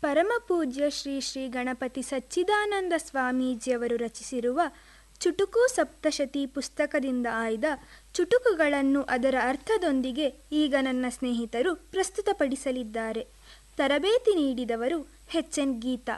ಪರಮಪೂಜ್ಯ ಶ್ರೀ ಶ್ರೀ ಗಣಪತಿ ಸಚ್ಚಿದಾನಂದ ಸ್ವಾಮೀಜಿಯವರು ರಚಿಸಿರುವ ಚುಟುಕು ಸಪ್ತಶತಿ ಪುಸ್ತಕದಿಂದ ಆಯ್ದ ಚುಟುಕುಗಳನ್ನು ಅದರ ಅರ್ಥದೊಂದಿಗೆ ಈಗ ನನ್ನ ಸ್ನೇಹಿತರು ಪ್ರಸ್ತುತಪಡಿಸಲಿದ್ದಾರೆ ತರಬೇತಿ ನೀಡಿದವರು ಎಚ್ ಎನ್ ಗೀತಾ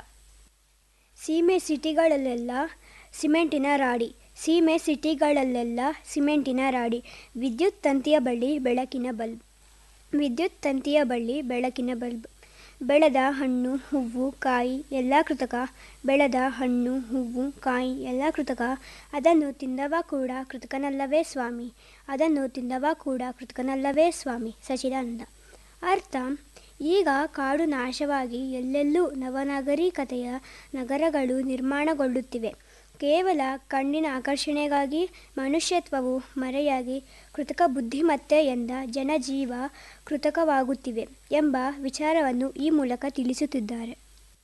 ಸೀಮೆ ಸಿಟಿಗಳಲ್ಲೆಲ್ಲ ಸಿಮೆಂಟಿನ ರಾಡಿ ಸೀಮೆ ಸಿಟಿಗಳಲ್ಲೆಲ್ಲ ಸಿಮೆಂಟಿನ ರಾಡಿ ವಿದ್ಯುತ್ ತಂತಿಯ ಬಳ್ಳಿ ಬೆಳಕಿನ ಬಲ್ಬ್ ವಿದ್ಯುತ್ ತಂತಿಯ ಬಳ್ಳಿ ಬೆಳಕಿನ ಬಲ್ಬ್ ಬೆಳೆದ ಹಣ್ಣು ಹೂವು ಕಾಯಿ ಎಲ್ಲ ಕೃತಕ ಬೆಳೆದ ಹಣ್ಣು ಹೂವು ಕಾಯಿ ಎಲ್ಲ ಕೃತಕ ಅದನ್ನು ತಿಂದವ ಕೂಡ ಕೃತಕನಲ್ಲವೇ ಸ್ವಾಮಿ ಅದನ್ನು ತಿಂದವ ಕೂಡ ಕೃತಕನಲ್ಲವೇ ಸ್ವಾಮಿ ಸಚಿದಾನಂದ ಅರ್ಥ ಈಗ ಕಾಡು ನಾಶವಾಗಿ ಎಲ್ಲೆಲ್ಲೂ ನವನಾಗರಿಕತೆಯ ನಗರಗಳು ನಿರ್ಮಾಣಗೊಳ್ಳುತ್ತಿವೆ ಕೇವಲ ಕಣ್ಣಿನ ಆಕರ್ಷಣೆಗಾಗಿ ಮನುಷ್ಯತ್ವವು ಮರೆಯಾಗಿ ಕೃತಕ ಬುದ್ಧಿಮತ್ತೆಯಿಂದ ಜನಜೀವ ಕೃತಕವಾಗುತ್ತಿವೆ ಎಂಬ ವಿಚಾರವನ್ನು ಈ ಮೂಲಕ ತಿಳಿಸುತ್ತಿದ್ದಾರೆ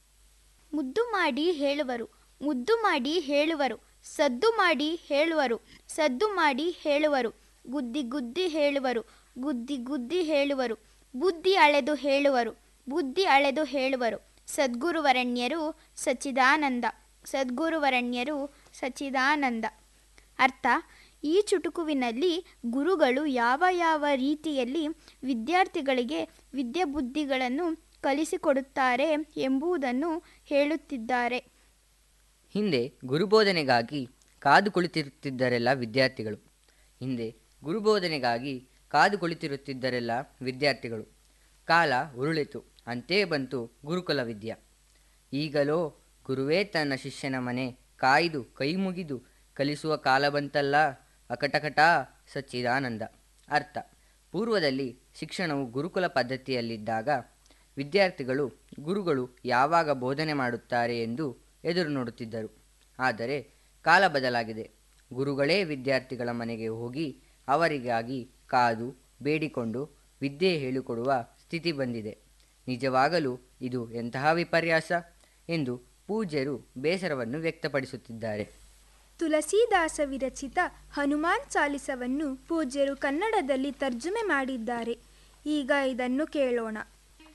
ಮುದ್ದು ಮಾಡಿ ಹೇಳುವರು ಮುದ್ದು ಮಾಡಿ ಹೇಳುವರು ಸದ್ದು ಮಾಡಿ ಹೇಳುವರು ಸದ್ದು ಮಾಡಿ ಹೇಳುವರು ಗುದ್ದಿ ಗುದ್ದಿ ಹೇಳುವರು ಗುದ್ದಿ ಗುದ್ದಿ ಹೇಳುವರು ಬುದ್ಧಿ ಅಳೆದು ಹೇಳುವರು ಬುದ್ಧಿ ಅಳೆದು ಹೇಳುವರು ಸದ್ಗುರುವರಣ್ಯರು ಸಚ್ಚಿದಾನಂದ ಸದ್ಗುರುವರಣ್ಯರು ಸಚ್ಚಿದಾನಂದ ಅರ್ಥ ಈ ಚುಟುಕುವಿನಲ್ಲಿ ಗುರುಗಳು ಯಾವ ಯಾವ ರೀತಿಯಲ್ಲಿ ವಿದ್ಯಾರ್ಥಿಗಳಿಗೆ ವಿದ್ಯಾಬುದ್ಧಿಗಳನ್ನು ಕಲಿಸಿಕೊಡುತ್ತಾರೆ ಎಂಬುದನ್ನು ಹೇಳುತ್ತಿದ್ದಾರೆ ಹಿಂದೆ ಗುರುಬೋಧನೆಗಾಗಿ ಕಾದು ಕುಳಿತಿರುತ್ತಿದ್ದರೆಲ್ಲ ವಿದ್ಯಾರ್ಥಿಗಳು ಹಿಂದೆ ಗುರುಬೋಧನೆಗಾಗಿ ಕಾದು ಕುಳಿತಿರುತ್ತಿದ್ದರೆಲ್ಲ ವಿದ್ಯಾರ್ಥಿಗಳು ಕಾಲ ಉರುಳಿತು ಅಂತೇ ಬಂತು ಗುರುಕುಲ ವಿದ್ಯಾ ಈಗಲೋ ಗುರುವೇ ತನ್ನ ಶಿಷ್ಯನ ಮನೆ ಕಾಯ್ದು ಕೈ ಮುಗಿದು ಕಲಿಸುವ ಕಾಲ ಬಂತಲ್ಲ ಅಕಟಕಟ ಸಚ್ಚಿದಾನಂದ ಅರ್ಥ ಪೂರ್ವದಲ್ಲಿ ಶಿಕ್ಷಣವು ಗುರುಕುಲ ಪದ್ಧತಿಯಲ್ಲಿದ್ದಾಗ ವಿದ್ಯಾರ್ಥಿಗಳು ಗುರುಗಳು ಯಾವಾಗ ಬೋಧನೆ ಮಾಡುತ್ತಾರೆ ಎಂದು ಎದುರು ನೋಡುತ್ತಿದ್ದರು ಆದರೆ ಕಾಲ ಬದಲಾಗಿದೆ ಗುರುಗಳೇ ವಿದ್ಯಾರ್ಥಿಗಳ ಮನೆಗೆ ಹೋಗಿ ಅವರಿಗಾಗಿ ಕಾದು ಬೇಡಿಕೊಂಡು ವಿದ್ಯೆ ಹೇಳಿಕೊಡುವ ಸ್ಥಿತಿ ಬಂದಿದೆ ನಿಜವಾಗಲೂ ಇದು ಎಂತಹ ವಿಪರ್ಯಾಸ ಎಂದು ಪೂಜ್ಯರು ಬೇಸರವನ್ನು ವ್ಯಕ್ತಪಡಿಸುತ್ತಿದ್ದಾರೆ ತುಳಸೀದಾಸ ವಿರಚಿತ ಹನುಮಾನ್ ಚಾಲಿಸವನ್ನು ಪೂಜ್ಯರು ಕನ್ನಡದಲ್ಲಿ ತರ್ಜುಮೆ ಮಾಡಿದ್ದಾರೆ ಈಗ ಇದನ್ನು ಕೇಳೋಣ